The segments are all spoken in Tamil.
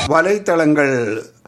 வலைத்தளங்கள்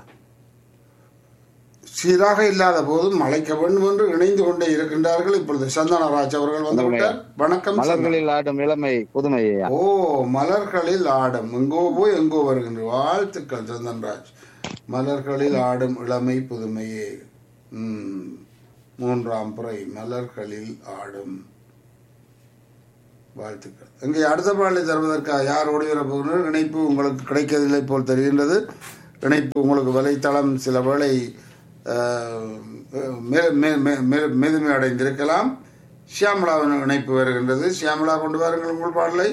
சீராக இல்லாத போதும் அழைக்க வேண்டும் என்று இணைந்து கொண்டே இருக்கின்றார்கள் இப்பொழுது சந்தனராஜ் அவர்கள் வந்துவிட்டார் வணக்கம் சந்தன. மலர்களில் ஆடும் இளமை புதுமை ஐயா ஓ மலர்களில் ஆடும் எங்கோ போய் எங்கோ வருகின்ற வாழ்த்துக்கள் சந்தன்ராஜ் மலர்களில் ஆடும் இளமை புதுமையே ம், மூன்றாம் புறை மலர்களில் ஆடும் வாழ்த்துக்கள் இங்கே அடுத்த பாடலை தருவதற்காக யார் ஓடி வர போகிறீர்கள் இணைப்பு உங்களுக்கு கிடைக்கவில்லை போல் தெரிகின்றது இணைப்பு உங்களுக்கு வலைத்தளம் சில வேளை அஹ், மே- மே- மே- மே- மேதுமை அடைந்திருக்கலாம் ஷியாமலாவின் இணைப்பு வருகின்றது ஷியாமலா கொண்டு வாருங்கள் உங்கள் பாடலை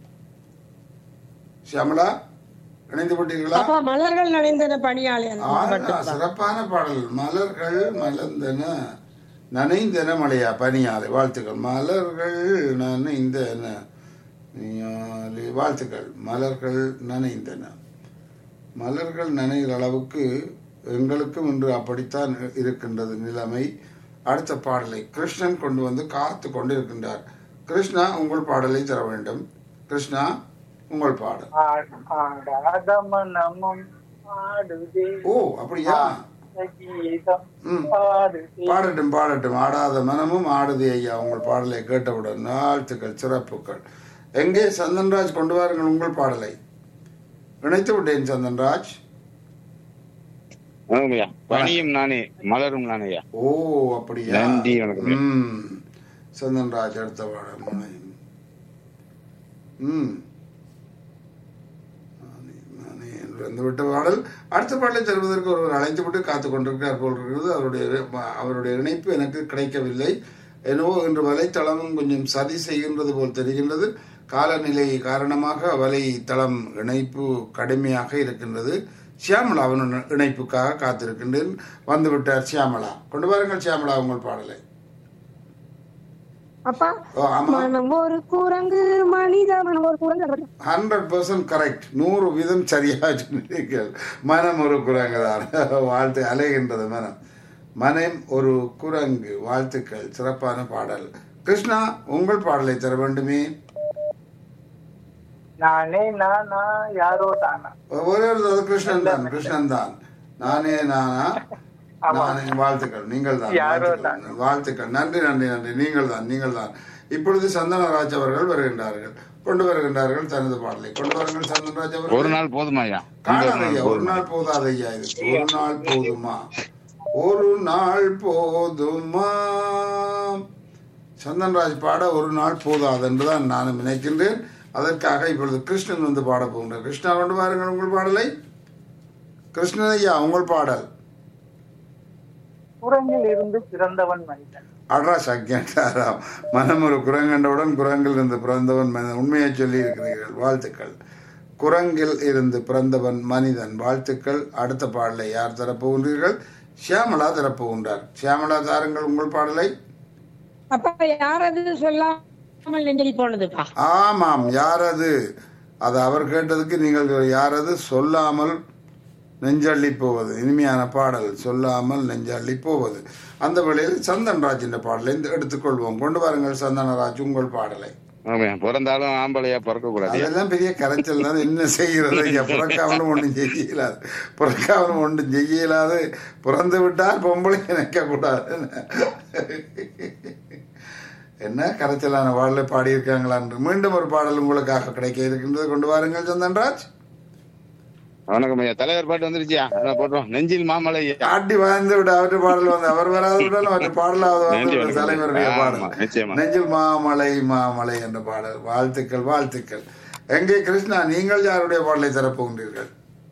ஷியாமலா இணைந்து விட்டீர்களா அப்பா மலர்கள் நனைந்தன பணியாளி அந்த ஆ, மட்டும் சிறப்பான பாடல் மலர்கள் மலர்ந்தன நனைந்தன மலையா பனியாலை வாழ்த்துக்கள் மலர்கள் நனைந்தன பனியாலை வாழ்த்துக்கள் மலர்கள் நனைந்தன மலர்கள் நனைகிற அளவுக்கு எங்களுக்கும் இன்று அப்படித்தான் இருக்கின்றது நிலைமை அடுத்த பாடலை கிருஷ்ணன் கொண்டு வந்து காத்து கொண்டிருக்கின்றார் கிருஷ்ணா உங்கள் பாடலை தர வேண்டும் கிருஷ்ணா உங்கள் பாடல் ஆடாத மனமும் ஆடுதே ஓ அப்படியா கீதம் ம். பாடுதே பாடட்டும் பாடட்டும் ஆடாத மனமும் ஆடுது ஐயா உங்கள் பாடலை கேட்டவுடன் வாழ்த்துக்கள் சிறப்புகள் எங்கே சந்தன்ராஜ் கொண்டு வாருங்கள் உங்கள் பாடலை இணைத்து விட்டேன் சந்தன்ராஜ் வணக்கம் ஐயா பனியும் நானே மலரும் நானே ஐயா ஓ அப்படியா நன்றி, வணக்கம். ம் சந்தன்ராஜ் அடுத்த பாடல் முனை ம் நானே, நானே என்று வந்துவிட்ட பாடல் அடுத்த பாடலை தருவதற்கு ஒருவர் அழைத்து விட்டு காத்து கொண்டிருக்கிறார் போல் இருக்கிறது அவருடைய அவருடைய இணைப்பு எனக்கு கிடைக்கவில்லை என்னவோ இன்று வலைத்தளமும் கொஞ்சம் சதி செய்கின்றது போல் தெரிகின்றது காலநிலை காரணமாக வலைத்தளம் இணைப்பு கடுமையாக இருக்கின்றது சியாமலா அவன் இணைப்புக்காக காத்திருக்கின்றேன் வந்துவிட்டார் சியாமலா கொண்டு வாருங்கள் சியாமலா உங்கள் பாடலை அப்பா ஓ ஆமா மனம் ஒரு குரங்கு மனித மனம் ஒரு குரங்கு அது மட்டும். ஹண்ட்ரட் பர்சன்ட் கரெக்ட் நூறு வீதம் சரியாக சொன்னீர்கள் மனம் ஒரு குரங்கு தான் வாழ்த்து அலைகின்றது மனம் மனம் ஒரு குரங்கு வாழ்த்துக்கள் சிறப்பான பாடல் கிருஷ்ணா உங்கள் பாடலை தர வேண்டுமே நானே நானா யாரோ தானா ஒரே ஒரு தடவை கிருஷ்ணன் தான் கிருஷ்ணன் தான் நானே நானா ஆமா. நானே வாழ்த்துக்கள் நீங்கள் தான் யாரோ வாழ்த்துக்கள். வாழ்த்துக்கள் நன்றி நன்றி நன்றி நீங்கள் தான் நீங்கள் தான் இப்பொழுது சந்தனராஜ் அவர்கள் வருகின்றார்கள் கொண்டு வருகின்றார்கள் தனது பாடலை கொண்டு வருங்கள் சந்தனராஜ் அவர்கள் ஒரு நாள் போதுமா ஐயா காணாதையா ஒரு நாள் போதாதையா இது ஒரு நாள் போதுமா ஒரு நாள் போதுமா சந்தன்ராஜ் பாட ஒரு நாள் போதாது என்றுதான் நான் நினைக்கின்றேன் அதற்காக இப்பொழுது கிருஷ்ணன் வந்து பாட போகின்றார் கிருஷ்ணா கொண்டு பாருங்கள் உங்கள் பாடலை கிருஷ்ணன் ஐயா உங்கள் பாடல் குரங்கில் இருந்து பிறந்தவன் மனிதன் அட்ரா சக்கியாராம் மனம் ஒரு குரங்கண்டவுடன் குரங்கில் இருந்து பிறந்தவன் மனிதன் உண்மையை சொல்லி இருக்கிறீர்கள் வாழ்த்துக்கள் குரங்கில் இருந்து பிறந்தவன் மனிதன் வாழ்த்துக்கள் அடுத்த பாடலை யார் தரப்போகின்றீர்கள் ஷியாமலா தரப்போகின்றார் ஷியாமலா தாருங்கள் உங்கள் பாடலை அப்பா யாரது சொல்லாமல் நெஞ்சலி போனதுப்பா ஆமாம் யாரது அது அவர் கேட்டதுக்கு நீங்கள் யாரது சொல்லாமல் நெஞ்சள்ளி போவது இனிமையான பாடல் சொல்லாமல் நெஞ்சள்ளி போவது அந்த வேளையில் சந்தன்ராஜ் என்ற பாடலை இந்த எடுத்துக்கொள்வோம் கொண்டு வாருங்கள் சந்தனராஜ் உங்கள் பாடலை ஆமாய்யா பிறந்தாலும் ஆம்பளையா பிறக்க கூடாது அதெல்லாம் பெரிய கரைச்சல் தான் என்ன செய்கிறது ஐயா பிறக்காமலும் ஒன்றும் செய்ய இயலாது பிறக்காமலும் ஒன்றும் செய்ய இயலாது பிறந்து விட்டால் பொம்பளை நினைக்க கூடாது என்ன கரைச்சலான பாடலை பாடியிருக்காங்களா என்று மீண்டும் ஒரு பாடல் உங்களுக்காக கிடைக்க இருக்கின்றது கொண்டு வாருங்கள் சந்தன்ராஜ் வணக்கம் ஐயா தலைவர் பாட்டு வந்துருச்சியா அதான் போட்டோம் நெஞ்சில் மாமலை ஐயா ஆட்டி வாழ்ந்து விட அவற்று பாடல் வந்து அவர் வராது விட்டாலும் அவற்று பாடலாவது வந்து நன்றி, விடும் வணக்கம். தலைவருடைய ஆமா, பாடல் நிச்சயமா. நெஞ்சில் மாமலை மாமலை என்ற பாடல் வாழ்த்துக்கள் வாழ்த்துக்கள் எங்கே கிருஷ்ணா நீங்கள் யாருடைய பாடலை தரப்போகின்றீர்கள்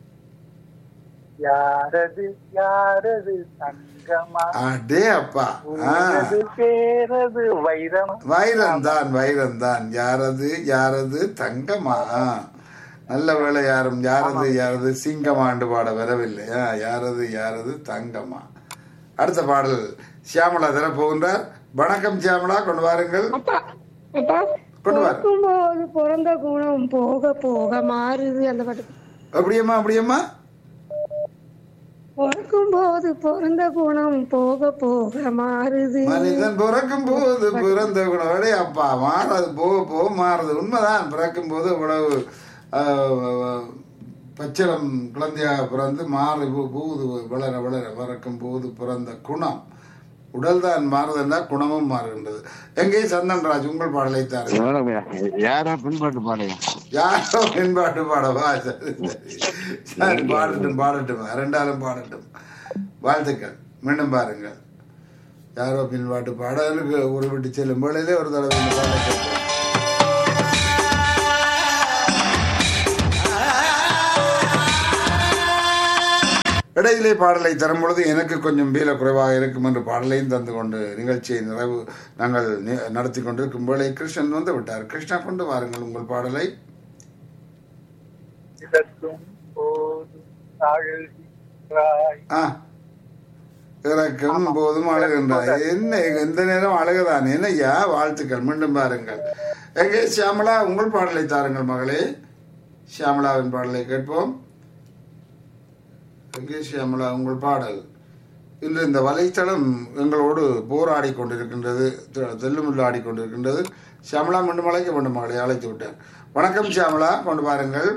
யாரது யாரது தங்கமா அடே அப்பா ஆ, ஊரது பேரது வைரமா வைரம் தான் வைரம் தான் யாரது யாரது தங்கமா ஆ, நல்ல வேளை யாரும் யாரது யாரது சிங்கமாண்டு பாட வரவில்லை ஆ, யாரது யாரது தங்கமா அடுத்த பாடல் சியாமலா தர போகின்றார் வணக்கம் சியாமலா கொண்டு வாருங்கள் அப்பா அப்பா கொண்டு வாரு. பிறக்கும்போது பிறந்த குணம் போக போக மாறுது அந்த பாட்டு அப்படியம்மா அப்படியம்மா பிறக்கும் போது பிறந்த குணம் போக போக மாறுது மனிதன் பிறக்கும் போது பிறந்த குணவடே அப்பா மாறாது போக போக மாறுது உண்மைதான் பிறக்கும் போது இவ்வளவு ஆஹ், பச்சிலம் குழந்தையாக பிறந்து மாறு பூ- பூது வளர வளர வறக்கும் போது பிறந்த குணம் உடல் தான் மாறுதுன்னா குணமும் மாறுகின்றது எங்கே சந்தன்ராஜ் உங்கள் பாடலை தாருங்கள் வணக்கம் ஐயா யாரா பின்பாட்டு பாடுங்க யாரோ பின்பாட்டு பாடவா சரி சரி. சரி பாடட்டும் பாடட்டும் ரெண்டாலும் பாடட்டும் வாழ்த்துக்கள் மீண்டும் பாருங்கள் யாரோ பின்பாட்டு பாடலுக்கு ஒரு விட்டு செல்லும் வேளையிலே ஒரு தடவை இந்த பாடலை கேட்போம். இடையிலே பாடலை தரும் பொழுது எனக்கு கொஞ்சம் வீல குறைவாக இருக்கும் என்று பாடலையும் தந்து கொண்டு நிகழ்ச்சியை நிறைவு நாங்கள் நி- நடத்தி கொண்டிருக்கும் வேளை கிருஷ்ணன் வந்து விட்டார் கிருஷ்ணா கொண்டு வாருங்கள் உங்கள் பாடலை இதற்கும் போது அழுகிறாய் ஆ இறக்கும் போதும் அழுகின்றாய் என்ன எந்த நேரம் அழுகுதான் என்னய்யா வாழ்த்துக்கள் மீண்டும் பாருங்கள் எங்கே சியாமலா உங்கள் பாடலை தாருங்கள் மகளே சியாமலாவின் பாடலை கேட்போம் எங்கே சியாமலா உங்கள் பாடல் இன்று இந்த வலைத்தளம் எங்களோடு போராடி கொண்டிருக்கின்றது தெ- தெல்லுமுள்ளு ஆடி கொண்டிருக்கின்றது சியாமலா மீண்டும் அழைக்க வேண்டும் மகளை அழைத்து விட்டார் வணக்கம் சியாமலா கொண்டு பாருங்கள்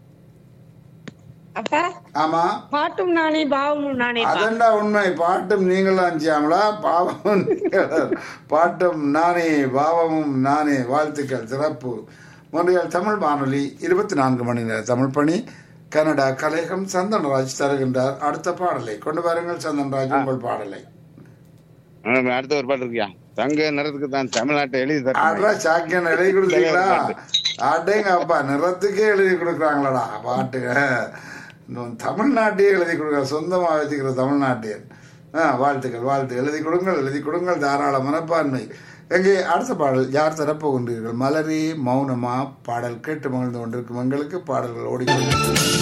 அப்பா ஆமா பாட்டும் நானே பாவமும் நானே பா. அதண்டா உண்மை பாட்டும் நீங்களாம் சியாமலா பாவமும் நீங்கள் பாட்டும் நானே பாவமும் நானே வாழ்த்துக்கள் சிறப்பு மொன்றியல் தமிழ் வானொலி இருபத்தி நான்கு மணி நேர தமிழ் பணி கனடா கலையகம் சந்தன்ராஜ் தருகின்றார் அடுத்த பாடலை கொண்டு வாருங்கள் சந்தன்ராஜ் உங்கள் பாடலை வணக்கம், அடுத்த ஒரு பாட்டு இருக்கியா தங்க நிறத்துக்கு தான் தமிழ்நாட்டை எழுதி தரேன் அட்ரா சாக்கியன் எழுதி கொடுத்தீங்களா அடேங்க அப்பா நிறத்துக்கே எழுதி கொடுக்குறாங்களாடா பாட்டுங்க இன்னும் தமிழ்நாட்டையே எழுதி கொடுக்குற சொந்தமா வச்சுக்கிற தமிழ்நாட்டியன் ஆ வாழ்த்துக்கள் வாழ்த்து எழுதி கொடுங்கள் எழுதி கொடுங்கள் தாராள மனப்பான்மை எங்கே அடுத்த பாடல் யார் தரப்போகின்றீர்கள் மலரே மௌனமா பாடல் கேட்டு மகிழ்ந்து கொண்டிருக்கும் எங்களுக்கு பாடல்கள் ஓடிக்கொண்டிருக்கிறது